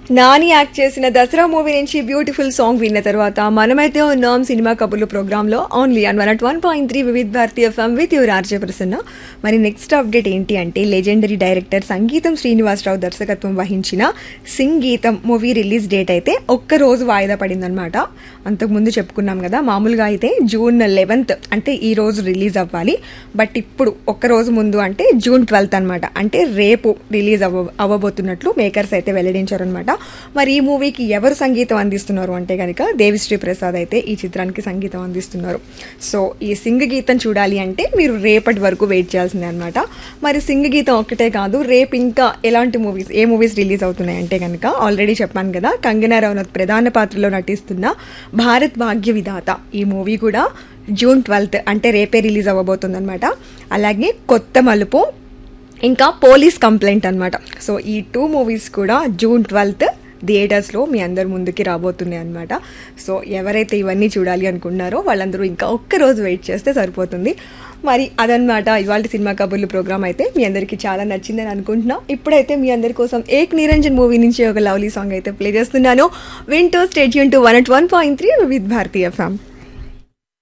Nani act చేసిన Dasara movie నుంచి beautiful song విన్న తర్వాత మనమైతే ఉన్నాం సినిమా కబుర్లు ప్రోగ్రామ్ లో only on one at one point three Vividh Bharati FM with your RJ Prasanna మరి నెక్స్ట్ అప్డేట్ ఏంటి అంటే లెజెండరీ డైరెక్టర్ సంగీతం శ్రీనివాసరావు దర్శకత్వం వహించిన సింగీతం మూవీ రిలీజ్ డేట్ అయితే ఒక్క రోజు వాయిదా పడిందనమాట అంతకుముందు చెప్పుకున్నాం కదా మామూలుగా అయితే జూన్ లెవెన్త్ అంటే ఈ రోజు రిలీజ్ అవ్వాలి బట్ ఇప్పుడు ఒక్క రోజు ముందు అంటే జూన్ ట్వెల్త్ అనమాట అంటే రేపు రిలీజ్ అవ్వ అవ్వబోతున్నట్లు మేకర్స్ అయితే వెల్లడించారనమాట మరి ఈ మూవీకి ఎవరు సంగీతం అందిస్తున్నారు అంటే కనుక దేవిశ్రీ ప్రసాద్ అయితే ఈ చిత్రానికి సంగీతం అందిస్తున్నారు సో ఈ సింగ్ గీతం చూడాలి అంటే మీరు రేపటి వరకు వెయిట్ చేయాల్సిందే అనమాట మరి సింగ్ గీతం ఒక్కటే కాదు రేపు ఇంకా ఎలాంటి మూవీస్ ఏ మూవీస్ రిలీజ్ అవుతున్నాయి అంటే కనుక ఆల్రెడీ చెప్పాను కదా కంగనా రనౌత్ ప్రధాన పాత్రలో నటిస్తున్న భారత్ భాగ్య విధాత ఈ మూవీ కూడా జూన్ ట్వెల్త్ అంటే రేపే రిలీజ్ అవ్వబోతుందన్నమాట అలాగే కొత్త మలుపు ఇంకా పోలీస్ కంప్లైంట్ అనమాట సో ఈ టూ మూవీస్ కూడా జూన్ ట్వెల్త్ థియేటర్స్లో మీ అందరి ముందుకి రాబోతున్నాయి అనమాట సో ఎవరైతే ఇవన్నీ చూడాలి అనుకున్నారో వాళ్ళందరూ ఇంకా ఒక్క రోజు వెయిట్ చేస్తే సరిపోతుంది మరి అదనమాట ఇవాళ సినిమా కబుర్లు ప్రోగ్రామ్ అయితే మీ అందరికీ చాలా నచ్చిందని అనుకుంటున్నా ఇప్పుడైతే మీ అందరి కోసం ఏక్ నిరంజన్ మూవీ నుంచి ఒక లవ్లీ సాంగ్ అయితే ప్లే చేస్తున్నాను వింటూ stay tuned to one at one point three with Bharati ఫ్యామ్